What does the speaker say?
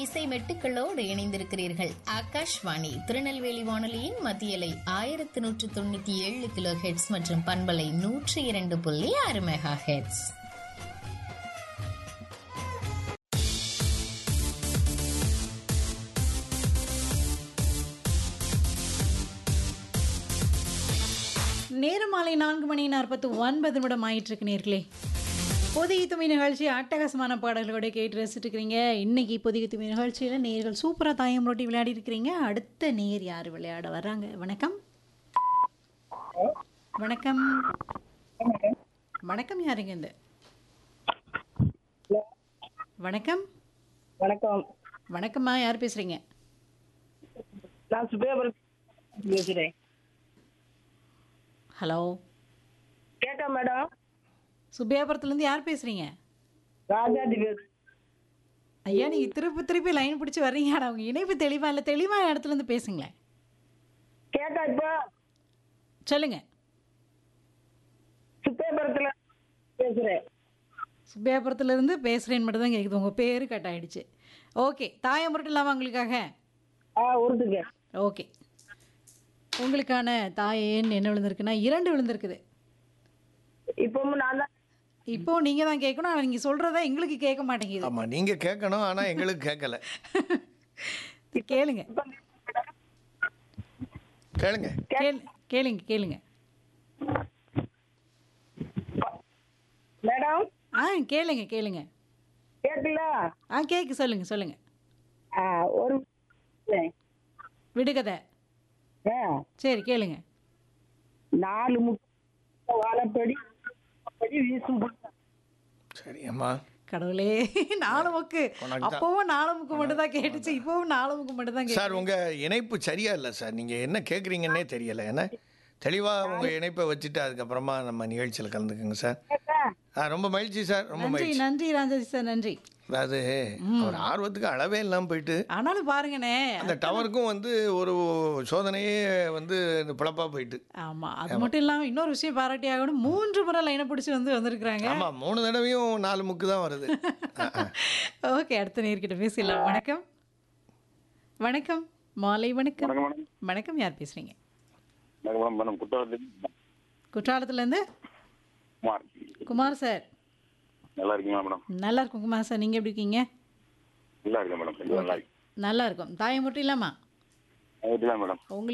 இசை மெட்டுக்களோடு இணைந்திருக்கிறீர்கள் ஆகாஷ்வாணி திருநெல்வேலி வானொலியின் மத்தியலை ஆயிரத்தி நூற்று தொண்ணூத்தி ஏழு கிலோ ஹெட்ஸ் மற்றும் பண்பலை நூற்றி இரண்டு புள்ளி ஆறு மெகா ஹெட்ஸ் நேரம் மாலை நான்கு மணி நாற்பத்து ஒன்பது நிமிடம் ஆயிட்டிருக்கு நேர்களே பொதிகை துமி நிகழ்ச்சி அட்டகாசமான பாடல்களோட கேட்டு ரசிச்சுட்டு இருக்கிறீங்க இன்னைக்கு பொதிகை துமி நிகழ்ச்சியில் நேர்கள் சூப்பராக தாயம் ரொட்டி விளையாடி இருக்கிறீங்க அடுத்த நேர் யார் விளையாட வர்றாங்க வணக்கம் வணக்கம் வணக்கம் யாருங்க இந்த வணக்கம் வணக்கம் வணக்கம்மா யார் பேசுறீங்க நான் சுபேபுரம் பேசுறேன் ஹலோ கேட்டா மேடம் சுப்பியாபுரத்துலேருந்து யார் பேசுறீங்க ராஜாதி பேசு ஐயா நீங்க திருப்பி திருப்பி லைன் பிடிச்சி வர்றீங்க ஆனா உங்க இணைப்பு தெளிவா இல்லை தெளிவான இடத்துல இருந்து பேசுங்களேன் கேட்டா இப்போ சொல்லுங்க சுபேபுரத்துல பேசுறேன் சுப்பியாபுரத்துல இருந்து பேசுறேன்னு மட்டும் தான் கேட்குது உங்க பேரு கட் ஆயிடுச்சு ஓகே தாயம் மட்டும் இல்லாமல் உங்களுக்காக ஆ உருதுங்க ஓகே உங்களுக்கான தாயேன்னு என்ன விழுந்திருக்குன்னா இரண்டு விழுந்திருக்குது இப்பவும் நான் தான் இப்போ நீங்க தான் கேட்கணும் ஆனால் நீங்க சொல்றதா எங்களுக்கு கேட்க மாட்டேங்குது ஆமா நீங்க கேட்கணும் ஆனா எங்களுக்கு கேட்கல கேளுங்க கேளுங்க கேளு கேளுங்க கேளுங்க மேடம் ஆ கேளுங்க கேளுங்க கேட்கல ஆ கேக்கு சொல்லுங்க சொல்லுங்க ஆ ஒரு விடுகதை ஆ, சரி கேளுங்க நாலு முட்டை வாழைப்படி படி வீசும் புட்டை. சரி அம்மா கடவுளே நாலு முக்கு உனக்கு தான். அப்பவும் நாலு முக்கு மட்டும் தான் கேட்டுச்சு இப்பவும் நாலு முக்கு மட்டும் தான் சார் உங்க இணைப்பு சரியா இல்லை சார் நீங்க என்ன கேட்குறீங்கன்னே தெரியல ஏன்னா தெளிவா உங்க இணைப்பை வச்சுட்டு அதுக்கப்புறமா நம்ம நிகழ்ச்சியில் கலந்துக்குங்க சார் கேட்டா? ஆ ரொம்ப மகிழ்ச்சி சார் ரொம்ப நன்றி மகிழ்ச்சி நன்றி ராஜாஜி சார் நன்றி அதாவது ஒரு ஆர்வத்துக்கு அளவே இல்லாமல் போயிட்டு ஆனாலும் பாருங்கண்ணே அந்த டவருக்கும் வந்து ஒரு சோதனையே வந்து இந்த பிழப்பா போயிட்டு ஆமா அது மட்டும் இல்லாம இன்னொரு விஷயம் பாராட்டி ஆகணும் மூன்று முறை லைனை பிடிச்சி வந்து வந்திருக்கிறாங்க ஆமா மூணு தடவையும் நாலு முக்கு தான் வருது ஆ, ஆ. ஓகே அடுத்த நேர்கிட்ட பேசிடலாம் வணக்கம் வணக்கம் மாலை வணக்கம் வணக்கம் மேடம் வணக்கம் யார் பேசுறீங்க வணக்கம் மேடம் குற்றாலத்துக்கு குற்றாலத்துல இருந்து குமார் குமார் சார் நல்லா இருக்கீங்களா மேடம் நல்லா இருக்கும் குமார் சார் நீங்க எப்படி இருக்கீங்க நல்லா இருக்கேன் மேடம் கொஞ்சம் நல்லா இருக்கு நல்லா இருக்கும் தாயம் மட்டும் இல்லாமா வீட்டில் மேடம் உங்களுக்கு